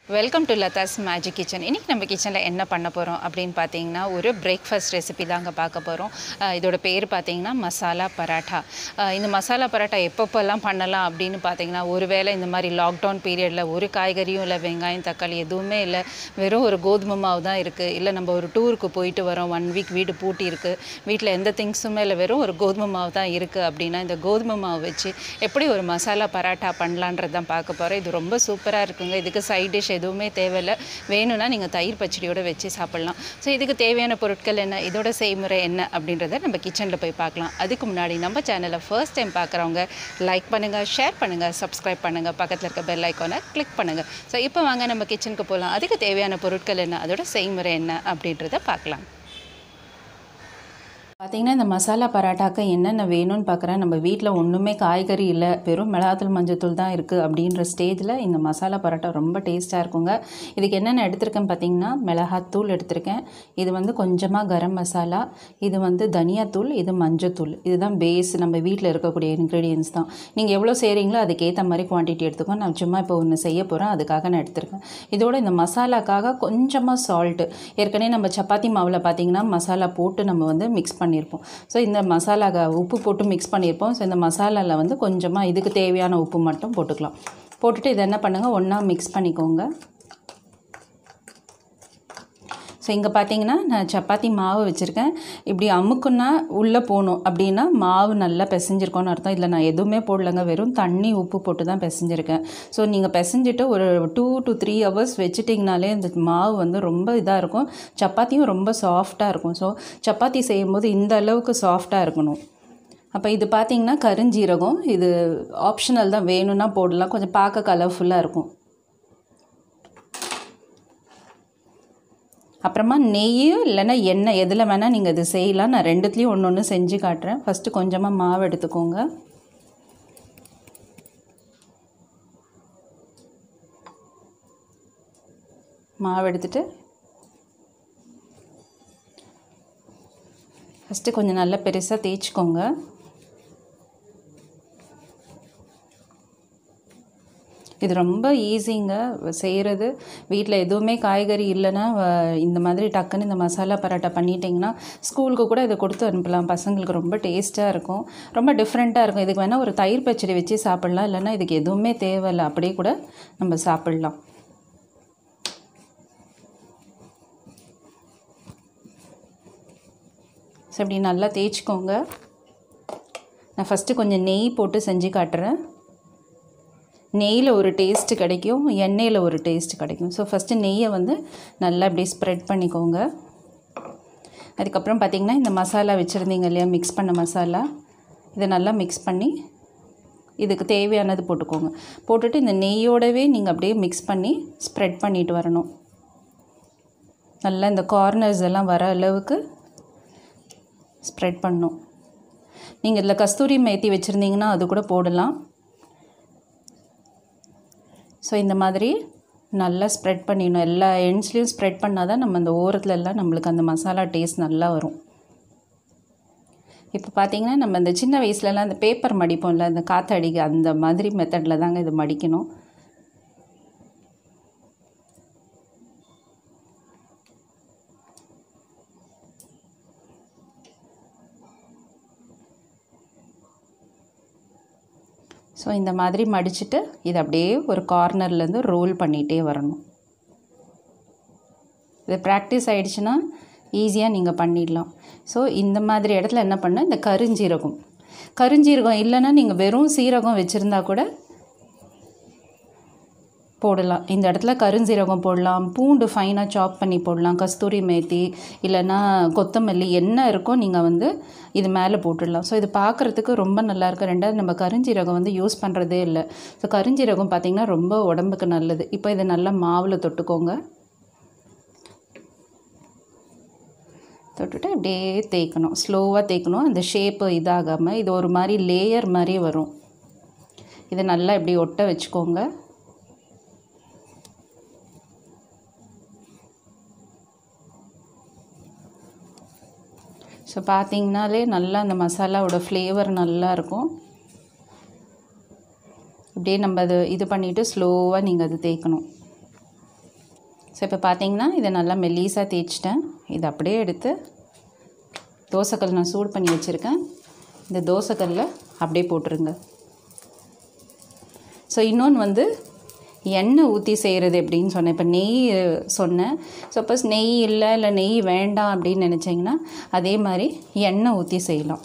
welcome to Latha's magic kitchen இன்றைக்கி நம்ம கிச்சனில் என்ன பண்ண போகிறோம் அப்படின்னு பார்த்தீங்கன்னா ஒரு பிரேக்ஃபாஸ்ட் ரெசிபி தாங்க பார்க்க போகிறோம் இதோட பேர் பார்த்தீங்கன்னா மசாலா பராட்டா அஹ் இந்த மசாலா பராட்டா எப்பப்போல்லாம் பண்ணலாம் அப்படின்னு பார்த்தீங்கன்னா ஒருவேளை இந்த மாதிரி லாக்டவுன் பீரியடில் ஒரு காய்கறியும் இல்லை வெங்காயம் தக்காளி எதுவுமே இல்லை வெறும் ஒரு கோதுமை மாவு தான் இருக்குது இல்லை நம்ம ஒரு டூருக்கு போயிட்டு வரோம் ஒன் வீக் வீடு பூட்டி இருக்குது வீட்டில் எந்த திங்ஸுமே இல்லை வெறும் ஒரு கோதுமை மாவு தான் இருக்குது அப்படின்னா இந்த கோதுமை மாவு வச்சு எப்படி ஒரு மசாலா பராட்டா பண்ணலான்றது தான் பார்க்க போகிறோம் இது ரொம்ப சூப்பராக இருக்குங்க இதுக்கு சைட் டிஷ் எதுவுமே தேவையில்லை வேணும்னா நீங்கள் தயிர் பச்சடியோட வச்சு சாப்பிட்லாம் ஸோ இதுக்கு தேவையான பொருட்கள் என்ன இதோட செய்முறை என்ன அப்படின்றத நம்ம கிச்சனில் போய் பார்க்கலாம் அதுக்கு முன்னாடி நம்ம சேனலை ஃபர்ஸ்ட் டைம் பார்க்குறவங்க லைக் பண்ணுங்கள் ஷேர் பண்ணுங்கள் சப்ஸ்கிரைப் பண்ணுங்கள் பக்கத்தில் இருக்க பெல் ஐக்கானை கிளிக் பண்ணுங்கள் ஸோ இப்போ வாங்க நம்ம கிச்சனுக்கு போகலாம் அதுக்கு தேவையான பொருட்கள் என்ன அதோட செய்முறை என்ன அப்படின்றத பார்க்கலாம் பார்த்தீங்கன்னா இந்த மசாலா பராட்டாக்கு என்னென்ன வேணும்னு பார்க்குறேன் நம்ம வீட்டில் ஒன்றுமே காய்கறி இல்லை வெறும் மிளகாத்தூள் மஞ்சத்தூள் தான் இருக்குது அப்படின்ற ஸ்டேஜில் இந்த மசாலா பரோட்டா ரொம்ப டேஸ்ட்டாக இருக்குங்க இதுக்கு என்னென்ன எடுத்திருக்கேன்னு பார்த்தீங்கன்னா மிளகாத்தூள் எடுத்திருக்கேன் இது வந்து கொஞ்சமாக கரம் மசாலா இது வந்து தனியாத்தூள் இது மஞ்சத்தூள் இதுதான் பேஸ் நம்ம வீட்டில் இருக்கக்கூடிய இன்க்ரீடியன்ஸ் தான் நீங்கள் எவ்வளோ செய்கிறீங்களோ அதுக்கேற்ற மாதிரி குவான்டிட்டி எடுத்துக்கோ நான் சும்மா இப்போ ஒன்று செய்ய போகிறேன் அதுக்காக நான் எடுத்திருக்கேன் இதோட இந்த மசாலாக்காக கொஞ்சமாக சால்ட்டு ஏற்கனவே நம்ம சப்பாத்தி மாவில் பார்த்தீங்கன்னா மசாலா போட்டு நம்ம வந்து மிக்ஸ் பண்ணியிருப்போம் ஸோ இந்த மசாலா உப்பு போட்டு மிக்ஸ் பண்ணியிருப்போம் ஸோ இந்த மசாலாவில் வந்து கொஞ்சமாக இதுக்கு தேவையான உப்பு மட்டும் போட்டுக்கலாம் போட்டுட்டு இதை என்ன பண்ணுங்கள் ஒன்றா மிக்ஸ் பண்ணிக்கோங்க ஸோ இங்கே பார்த்தீங்கன்னா நான் சப்பாத்தி மாவு வச்சுருக்கேன் இப்படி அமுக்குன்னா உள்ளே போகணும் அப்படின்னா மாவு நல்லா பிசைஞ்சிருக்கோன்னு அர்த்தம் இதில் நான் எதுவுமே போடலைங்க வெறும் தண்ணி உப்பு போட்டு தான் பிசைஞ்சிருக்கேன் ஸோ நீங்கள் பிசைஞ்சிட்டு ஒரு டூ டு த்ரீ ஹவர்ஸ் வச்சுட்டிங்கனாலே இந்த மாவு வந்து ரொம்ப இதாக இருக்கும் சப்பாத்தியும் ரொம்ப சாஃப்டாக இருக்கும் ஸோ சப்பாத்தி செய்யும்போது இந்த அளவுக்கு சாஃப்டாக இருக்கணும் அப்போ இது பார்த்தீங்கன்னா கருஞ்சீரகம் இது ஆப்ஷனல் தான் வேணும்னா போடலாம் கொஞ்சம் பார்க்க கலர்ஃபுல்லாக இருக்கும் அப்புறமா நெய் இல்லைன்னா எண்ணெய் எதில் வேணால் நீங்கள் இது செய்யலாம் நான் ரெண்டுத்துலேயும் ஒன்று ஒன்று செஞ்சு காட்டுறேன் ஃபஸ்ட்டு கொஞ்சமாக மாவு எடுத்துக்கோங்க மாவு எடுத்துட்டு ஃபஸ்ட்டு கொஞ்சம் நல்லா பெருசாக தேய்ச்சிக்கோங்க இது ரொம்ப ஈஸிங்க செய்கிறது வீட்டில் எதுவுமே காய்கறி இல்லைன்னா இந்த மாதிரி டக்குன்னு இந்த மசாலா பரோட்டா பண்ணிட்டீங்கன்னா ஸ்கூலுக்கு கூட இதை கொடுத்து அனுப்பலாம் பசங்களுக்கு ரொம்ப டேஸ்ட்டாக இருக்கும் ரொம்ப டிஃப்ரெண்ட்டாக இருக்கும் இதுக்கு வேணால் ஒரு தயிர் பச்சடி வச்சு சாப்பிட்லாம் இல்லைன்னா இதுக்கு எதுவுமே தேவையில்லை அப்படியே கூட நம்ம சாப்பிட்லாம் ஸோ இப்படி நல்லா தேய்ச்சிக்கோங்க நான் ஃபஸ்ட்டு கொஞ்சம் நெய் போட்டு செஞ்சு காட்டுறேன் நெய்யில் ஒரு டேஸ்ட்டு கிடைக்கும் எண்ணெயில் ஒரு டேஸ்ட் கிடைக்கும் ஸோ ஃபஸ்ட்டு நெய்யை வந்து நல்லா அப்படியே ஸ்ப்ரெட் பண்ணிக்கோங்க அதுக்கப்புறம் பார்த்திங்கன்னா இந்த மசாலா வச்சுருந்தீங்க இல்லையா மிக்ஸ் பண்ண மசாலா இதை நல்லா மிக்ஸ் பண்ணி இதுக்கு தேவையானது போட்டுக்கோங்க போட்டுட்டு இந்த நெய்யோடவே நீங்கள் அப்படியே மிக்ஸ் பண்ணி ஸ்ப்ரெட் பண்ணிட்டு வரணும் நல்லா இந்த கார்னர்ஸ் எல்லாம் வர அளவுக்கு ஸ்ப்ரெட் பண்ணும் நீங்கள் இதில் கஸ்தூரி மேத்தி வச்சுருந்தீங்கன்னா அது கூட போடலாம் ஸோ இந்த மாதிரி நல்லா ஸ்ப்ரெட் பண்ணிடணும் எல்லா எண்ட்ஸ்லேயும் ஸ்ப்ரெட் பண்ணால் தான் நம்ம அந்த ஓரத்தில் எல்லாம் நம்மளுக்கு அந்த மசாலா டேஸ்ட் நல்லா வரும் இப்போ பார்த்தீங்கன்னா நம்ம இந்த சின்ன வயசுலலாம் அந்த பேப்பர் மடிப்போம்ல அந்த காற்றடிக்க அந்த மாதிரி மெத்தடில் தாங்க இது மடிக்கணும் ஸோ இந்த மாதிரி மடிச்சுட்டு இதை அப்படியே ஒரு கார்னர்லேருந்து ரோல் பண்ணிகிட்டே வரணும் இது ப்ராக்டிஸ் ஆகிடுச்சுன்னா ஈஸியாக நீங்கள் பண்ணிடலாம் ஸோ இந்த மாதிரி இடத்துல என்ன பண்ண இந்த கருஞ்சீரகம் கருஞ்சீரகம் இல்லைன்னா நீங்கள் வெறும் சீரகம் வச்சுருந்தா கூட போடலாம் இந்த இடத்துல கருஞ்சீரகம் போடலாம் பூண்டு ஃபைனாக சாப் பண்ணி போடலாம் கஸ்தூரி மேத்தி இல்லைன்னா கொத்தமல்லி என்ன இருக்கோ நீங்கள் வந்து இது மேலே போட்டுடலாம் ஸோ இது பார்க்குறதுக்கு ரொம்ப நல்லாயிருக்கு ரெண்டாவது நம்ம கருஞ்சீரகம் வந்து யூஸ் பண்ணுறதே இல்லை ஸோ கருஞ்சீரகம் பார்த்திங்கன்னா ரொம்ப உடம்புக்கு நல்லது இப்போ இதை நல்லா மாவில் தொட்டுக்கோங்க தொட்டுட்டு அப்படியே தேய்க்கணும் ஸ்லோவாக தேய்க்கணும் அந்த ஷேப்பு இதாகாமல் இது ஒரு மாதிரி லேயர் மாதிரி வரும் இதை நல்லா இப்படி ஒட்ட வச்சுக்கோங்க ஸோ பார்த்தீங்கனாலே நல்லா அந்த மசாலாவோட ஃப்ளேவர் நல்லா இருக்கும் இப்படியே நம்ம அது இது பண்ணிவிட்டு ஸ்லோவாக நீங்கள் அது தேய்க்கணும் ஸோ இப்போ பார்த்தீங்கன்னா இதை நல்லா மெல்லீஸாக தேய்ச்சிட்டேன் இதை அப்படியே எடுத்து தோசைக்கல் நான் சூடு பண்ணி வச்சுருக்கேன் இந்த தோசைக்கல்ல அப்படியே போட்டுருங்க ஸோ இன்னொன்று வந்து எண்ணெய் ஊற்றி செய்கிறது எப்படின்னு சொன்னேன் இப்போ நெய் சொன்னேன் சப்போஸ் நெய் இல்லை இல்லை நெய் வேண்டாம் அப்படின்னு நினச்சிங்கன்னா அதே மாதிரி எண்ணெய் ஊற்றி செய்யலாம்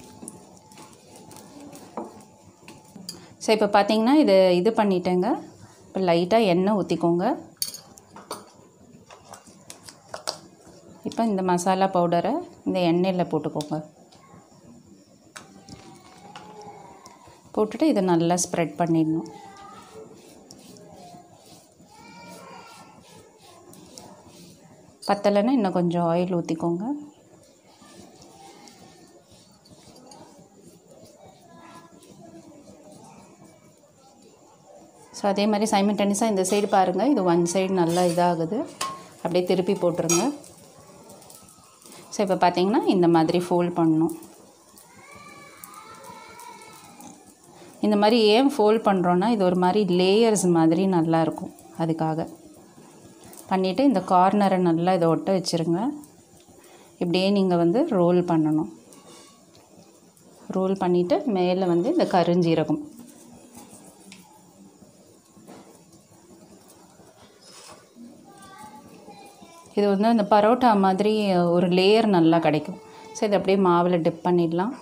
ஸோ இப்போ பார்த்தீங்கன்னா இதை இது பண்ணிட்டேங்க இப்போ லைட்டாக எண்ணெய் ஊற்றிக்கோங்க இப்போ இந்த மசாலா பவுடரை இந்த எண்ணெயில் போட்டுக்கோங்க போட்டுட்டு இதை நல்லா ஸ்ப்ரெட் பண்ணிடணும் பத்தலைன்னா இன்னும் கொஞ்சம் ஆயில் ஊற்றிக்கோங்க ஸோ அதே மாதிரி சைமன் டென்னிஸாக இந்த சைடு பாருங்கள் இது ஒன் சைடு நல்லா இதாகுது அப்படியே திருப்பி போட்டுருங்க ஸோ இப்போ பார்த்தீங்கன்னா இந்த மாதிரி ஃபோல்ட் பண்ணணும் இந்த மாதிரி ஏன் ஃபோல்ட் பண்ணுறோன்னா இது ஒரு மாதிரி லேயர்ஸ் மாதிரி நல்லாயிருக்கும் அதுக்காக பண்ணிவிட்டு இந்த கார்னரை நல்லா இதை ஒட்ட வச்சுருங்க இப்படியே நீங்கள் வந்து ரோல் பண்ணணும் ரோல் பண்ணிவிட்டு மேலே வந்து இந்த கருஞ்சீரகம் இது வந்து அந்த பரோட்டா மாதிரி ஒரு லேயர் நல்லா கிடைக்கும் ஸோ இதை அப்படியே மாவில் டிப் பண்ணிடலாம்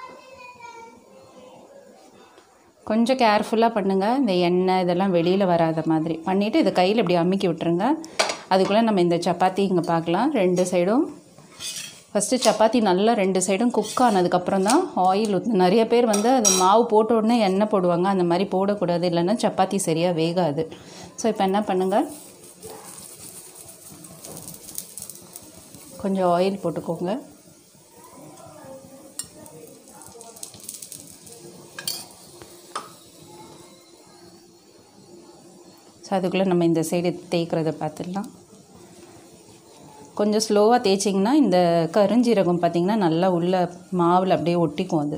கொஞ்சம் கேர்ஃபுல்லாக பண்ணுங்கள் இந்த எண்ணெய் இதெல்லாம் வெளியில் வராத மாதிரி பண்ணிவிட்டு இதை கையில் இப்படி அமுக்கி விட்டுருங்க அதுக்குள்ளே நம்ம இந்த சப்பாத்தி இங்கே பார்க்கலாம் ரெண்டு சைடும் ஃபஸ்ட்டு சப்பாத்தி நல்லா ரெண்டு சைடும் குக் ஆனதுக்கப்புறம் தான் ஆயில் ஊற்று நிறைய பேர் வந்து அது மாவு போட்ட உடனே எண்ணெய் போடுவாங்க அந்த மாதிரி போடக்கூடாது இல்லைன்னா சப்பாத்தி சரியாக வேகாது ஸோ இப்போ என்ன பண்ணுங்கள் கொஞ்சம் ஆயில் போட்டுக்கோங்க ஸோ அதுக்குள்ளே நம்ம இந்த சைடு தேய்க்கிறத பார்த்துடலாம் கொஞ்சம் ஸ்லோவாக தேய்ச்சிங்கன்னா இந்த கருஞ்சீரகம் பார்த்திங்கன்னா நல்லா உள்ள மாவில் அப்படியே ஒட்டிக்கும் அது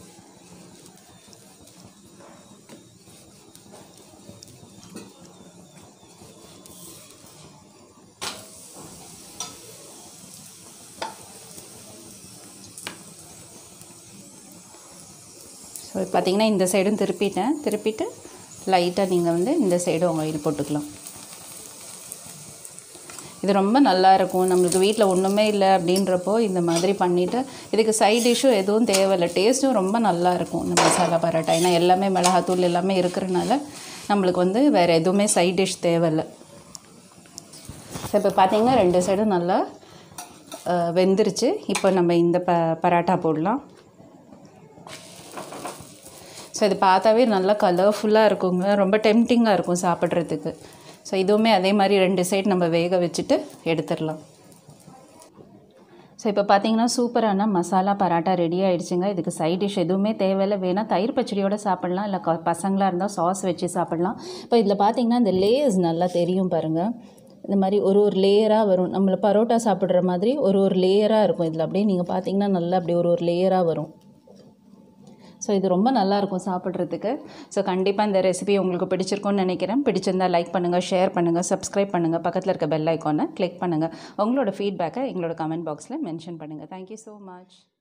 ஸோ பார்த்திங்கன்னா இந்த சைடும் திருப்பிட்டேன் திருப்பிட்டு லைட்டாக நீங்கள் வந்து இந்த சைடும் ஆயில் போட்டுக்கலாம் இது ரொம்ப நல்லா இருக்கும் நம்மளுக்கு வீட்டில் ஒன்றுமே இல்லை அப்படின்றப்போ இந்த மாதிரி பண்ணிவிட்டு இதுக்கு சைட் டிஷ்ஷும் எதுவும் தேவையில்லை டேஸ்ட்டும் ரொம்ப நல்லா இருக்கும் இந்த மசாலா பரோட்டா ஏன்னா எல்லாமே மிளகாத்தூள் எல்லாமே இருக்கிறனால நம்மளுக்கு வந்து வேறு எதுவுமே சைட் டிஷ் தேவையில்லை ஸோ இப்போ பார்த்தீங்கன்னா ரெண்டு சைடும் நல்லா அஹ், வெந்துருச்சு இப்போ நம்ம இந்த ப பரோட்டா போடலாம் ஸோ இது பார்த்தாவே நல்லா கலர்ஃபுல்லாக இருக்குங்க ரொம்ப டெம்டிங்காக இருக்கும் சாப்பிட்றதுக்கு ஸோ இதுவுமே அதே மாதிரி ரெண்டு சைடு நம்ம வேக வச்சுட்டு எடுத்துடலாம் ஸோ இப்போ பார்த்தீங்கன்னா சூப்பரான மசாலா பராட்டா ரெடி ஆயிடுச்சுங்க இதுக்கு சைட் டிஷ் எதுவுமே தேவையில்லை வேணால் தயிர் பச்சடியோட சாப்பிட்லாம் இல்லை க- பசங்களாக இருந்தால் சாஸ் வச்சு சாப்பிட்லாம் இப்போ இதில் பார்த்தீங்கன்னா இந்த லேயர்ஸ் நல்லா தெரியும் பாருங்கள் இந்த மாதிரி ஒரு ஒரு லேயராக வரும் நம்மள பரோட்டா சாப்பிட்ற மாதிரி ஒரு ஒரு லேயராக இருக்கும் இதில் அப்படியே நீங்கள் பார்த்தீங்கன்னா நல்லா அப்படியே ஒரு ஒரு லேயராக வரும் ஸோ இது ரொம்ப நல்லா இருக்கும் சாப்பிட்றதுக்கு ஸோ கண்டிப்பாக இந்த ரெசிபி உங்களுக்கு பிடிச்சிருக்கும்னு நினைக்கிறேன் பிடிச்சிருந்தா லைக் பண்ணுங்கள் ஷேர் பண்ணுங்கள் சப்ஸ்கிரைப் பண்ணுங்கள் பக்கத்தில் இருக்க பெல் ஐக்கானை கிளிக் பண்ணுங்கள் உங்களோட ஃபீட்பேக்கை எங்களோட கமெண்ட் பாக்ஸில் மென்ஷன் பண்ணுங்கள் தேங்க்யூ ஸோ மச்